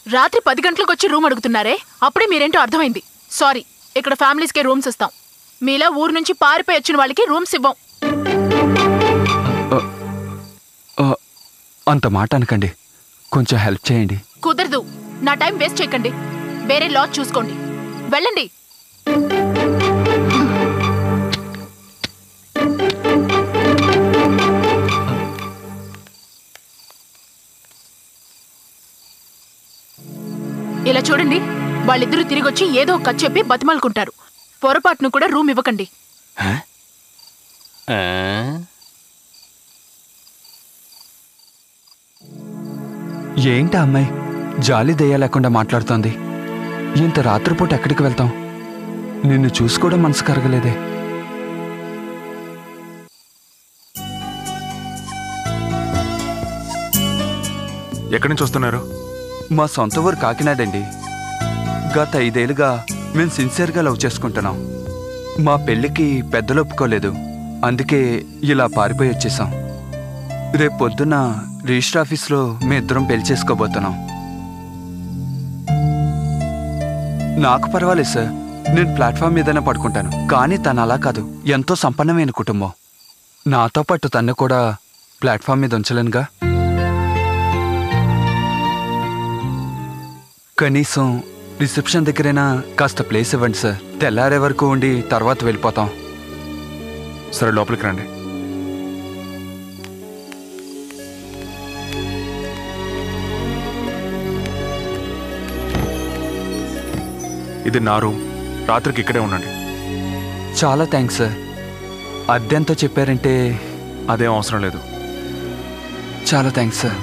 రాత్రి పది గంటలకు వచ్చి రూమ్ అడుగుతున్నారే అప్పుడే మీరేంటో అర్థమైంది సారీ ఇక్కడ ఫ్యామిలీస్కే రూమ్స్ ఇస్తాం మీలా ఊరు నుంచి పారిపోయి వచ్చిన వాళ్ళకి రూమ్స్ ఇవ్వం ఆ, అంత మాట అనకండి కొంచెం హెల్ప్ చేయండి కుదరదు నా టైం వేస్ట్ చేయకండి వేరే లాజ్ చూసుకోండి వెళ్ళండి ఇలా చూడండి వాళ్ళిద్దరూ తిరిగి వచ్చి ఏదో ఒక కథ చెప్పి బతిమాలుకుంటారు పొరపాటును కూడా రూమ్ ఇవ్వకండి ఏంటి ఆ అమ్మాయి జాలి దయ్యా లేకుండా మాట్లాడుతోంది ఇంత రాత్రిపూట ఎక్కడికి వెళ్తాం నిన్ను చూసుకోవడం మనసు కరగలేదే ఎక్కడి నుంచి వస్తున్నారు మా సొంత ఊరు కాకినాడండి గత ఐదేళ్లుగా మేము సిన్సియర్గా లవ్ చేసుకుంటున్నాం మా పెళ్ళికి పెద్దలు ఒప్పుకోలేదు అందుకే ఇలా పారిపోయి వచ్చేసాం రేపు పొద్దున్న రిజిస్టర్ ఆఫీస్లో మీ ఇద్దరం పెళ్లి చేసుకోబోతున్నాం నాకు పర్వాలేదు సార్ నేను ప్లాట్ఫామ్ మీదనే పడుకుంటాను కానీ తను అలా కాదు ఎంతో సంపన్నమైన కుటుంబం నాతో పాటు తను కూడా ప్లాట్ఫామ్ మీద ఉంచలేనుగా కనీసం రిసెప్షన్ దగ్గరైనా కాస్త ప్లేస్ ఇవ్వండి సార్ తెల్లారే వరకు ఉండి తర్వాత వెళ్ళిపోతాం సరే లోపలికి రండి ఇది నా రూమ్ రాత్రికి ఇక్కడే ఉండండి చాలా థ్యాంక్స్ సార్ అద్దెంతో చెప్పారంటే అదేం అవసరం లేదు చాలా థ్యాంక్స్ సార్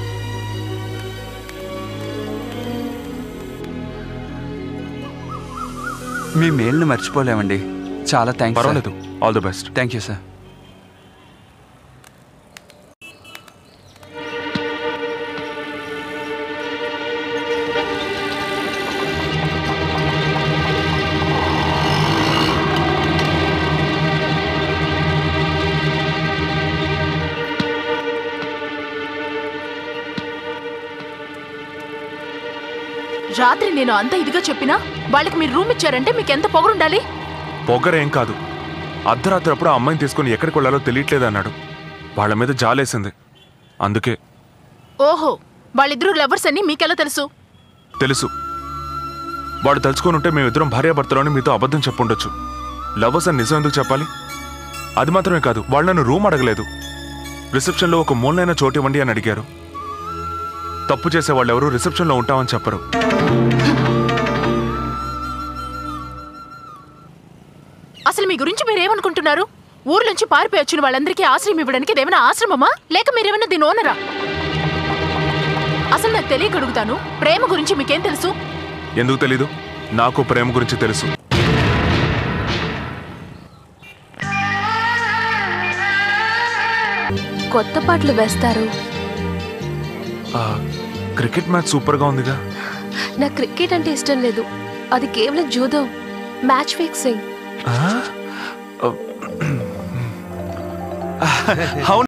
మీ మేల్ని మర్చిపోలేమండి చాలా థ్యాంక్స్ పర్వాలేదు all the best thank you sir రాత్రి నేను అంత ఇదిగా చెప్పినా వాళ్ళకి మీరు రూమ్ ఇచ్చారంటే మీకు ఎంత పొగరుండాలి పొగరేం కాదు అర్ధరాత్రి అప్పుడు ఆ అమ్మాయిని తీసుకొని ఎక్కడికి వెళ్ళాలో తెలియట్లేదు అన్నాడు వాళ్ళ మీద జాలేసింది అందుకే ఓహో వాళ్ళిద్దరూ లవర్స్ అని మీకెలా తెలుసు తెలుసు వాడు తలుచుకొని ఉంటే మేమిద్దరం భార్యాభర్తలని మీతో అబద్ధం చెప్పుండొచ్చు లవర్స్ అని నిజం ఎందుకు చెప్పాలి అది మాత్రమే కాదు వాళ్ళు నన్ను రూమ్ అడగలేదు రిసెప్షన్లో ఒక మూలనైన చోటు ఇవ్వండి అని అడిగారు తప్పు చేసే వాళ్ళు ఎవరు రిసెప్షన్లో ఉంటామని చెప్పరు అసలు మీ గురించి మీరేమనుకుంటున్నారు ఊర్లోంచి పారిపోయి వచ్చిన వాళ్ళందరికీ ఆశ్రయం ఇవ్వడానికి ఇదేమైనా ఆశ్రమమా లేక మీరేమైనా దీని ఓనరా అసలు నాకు తెలియక అడుగుతాను ప్రేమ గురించి మీకేం తెలుసు ఎందుకు తెలీదు నాకు ప్రేమ గురించి తెలుసు కొత్త పాటలు వేస్తారు ఆ, క్రికెట్ మ్యాచ్ సూపర్గా ఉందిగా నాకు క్రికెట్ అంటే ఇష్టం లేదు అది కేవలం జూదో మ్యాచ్ ఫిక్సింగ్ అవును